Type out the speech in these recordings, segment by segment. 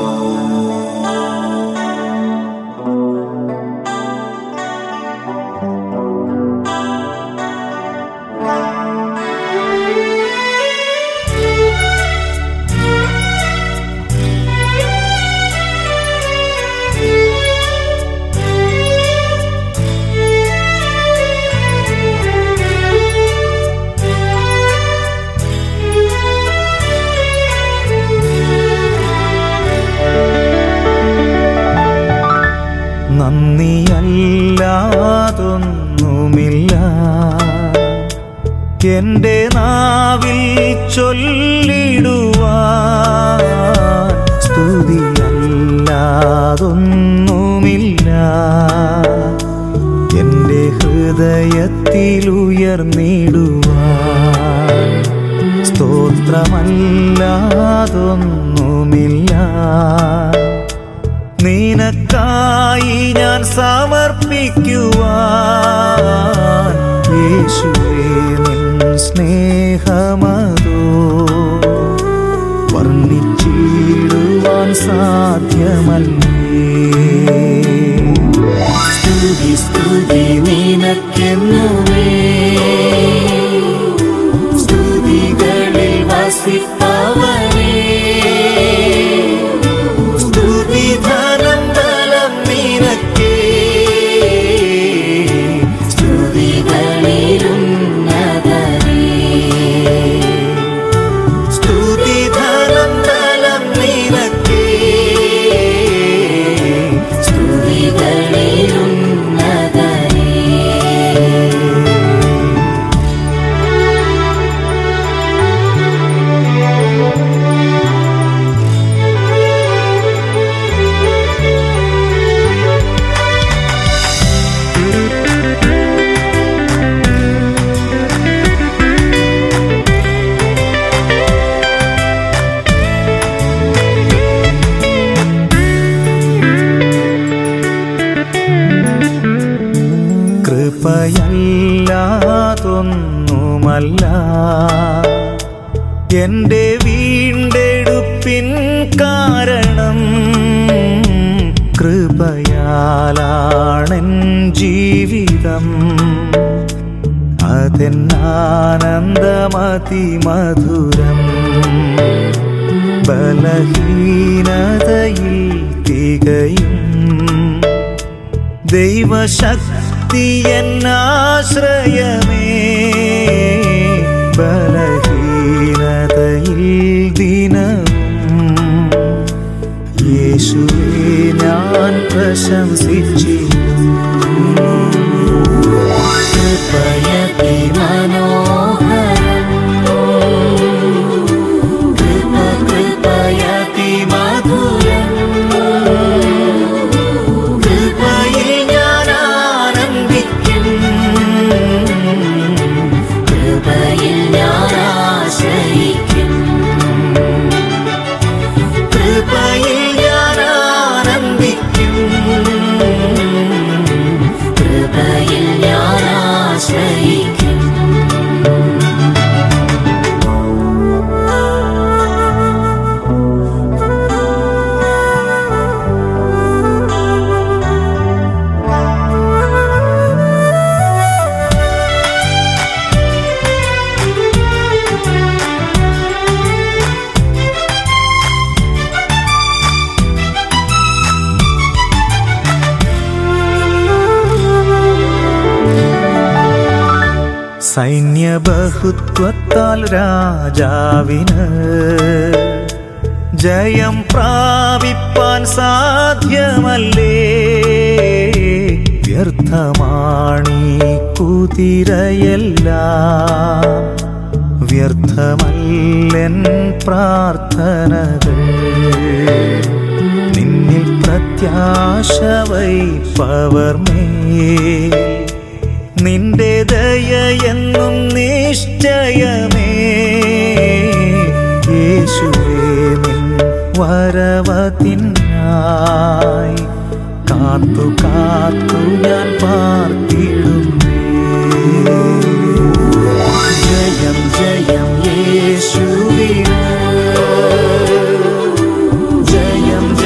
നന്ദിയല്ലാതൊന്നുമില്ല എന്റെ നാവിൽ ചൊല്ലിടുവാൻ സ്തുതിയല്ലാതൊന്നുമില്ല എന്റെ ഹൃദയത്തിൽ ഉയർന്നിടുവാൻ സ്തോത്രമല്ലാതൊന്നുമില്ല നിനക്കായി ഞാൻ സമർപ്പിക്കുവാൻ യേശുവേ നിൻ സ്നേഹമതോ വർണ്ണിച്ചിടുവാൻ സാധ്യമല്ലേ സ്തുതി സ്തുതി നിനക്കെന്നുമേ സ്തുതികളിൽ വസിപ്പവനേ സ്തുതി ധനം ബലം നിനക്കേ സ്തുതി ധനം ബലം നിനക്കേ കൃപയല്ലാതൊന്നുമല്ല എന്റെ വീണ്ടെടുപ്പിൻ കാരണം കൃപയാലാണെൻ ജീവിതം അതെന്നാനന്ദമതി മധുരം ബലഹീനതയിൽ തികയും ദൈവശക്തി എന്നാശ്രയമേ ബലഹീനതയിൽ ദിനവും യേശുവേ ഞാൻ പ്രശംസിച്ചിടും കൃപയതി മനോഹരം കൃപ കൃപയതി മധുരം കൃപയിൽ ഞാൻ ആനന്ദിക്കും കൃപയിൽ ഞാൻ ആശ്രയിക്കും കൃപയിൽ ഞാൻ ആനന്ദിക്കും കൃപയിൽ ഞാൻ ആശ്രയിക്കും സൈന്യബഹുത്വത്താൽ രാജാവിന് ജയം പ്രാപിപ്പാൻ സാധ്യമല്ലേ വ്യർത്ഥമാണീ കുതിരയെല്ലാം വ്യർത്ഥമല്ലെൻ പ്രാർത്ഥനകൾ നിന്നിൽ പ്രത്യാശ വൈപ്പവർ മേൽ നിന്റെ ദയ എന്നും നിശ്ചയമേ യേശുവേ നിൻ വരവത്തിനായി കാത്തു കാത്തു ഞാൻ പാർത്തിടുന്നേ ജയം ജയം യേശുവിന് ജയം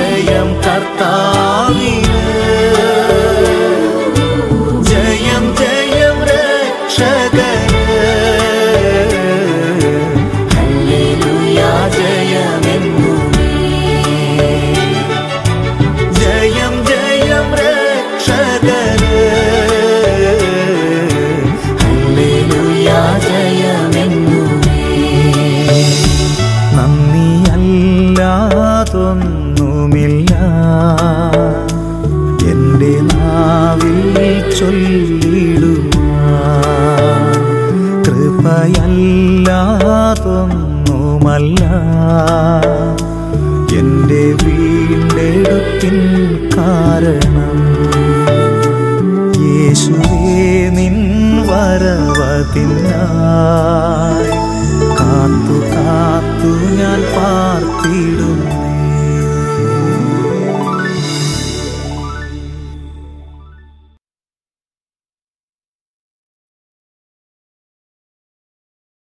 എൻ്റെ നാവിൽ ചൊല്ലിടുവാൻ കൃപയല്ലാതൊന്നുമല്ല എൻ്റെ വീണ്ടെടുപ്പിൻ കാരണം യേശുവേ നിൻ വരവതിനായി കാത്തു കാത്തു ഞാൻ പാർത്തിടും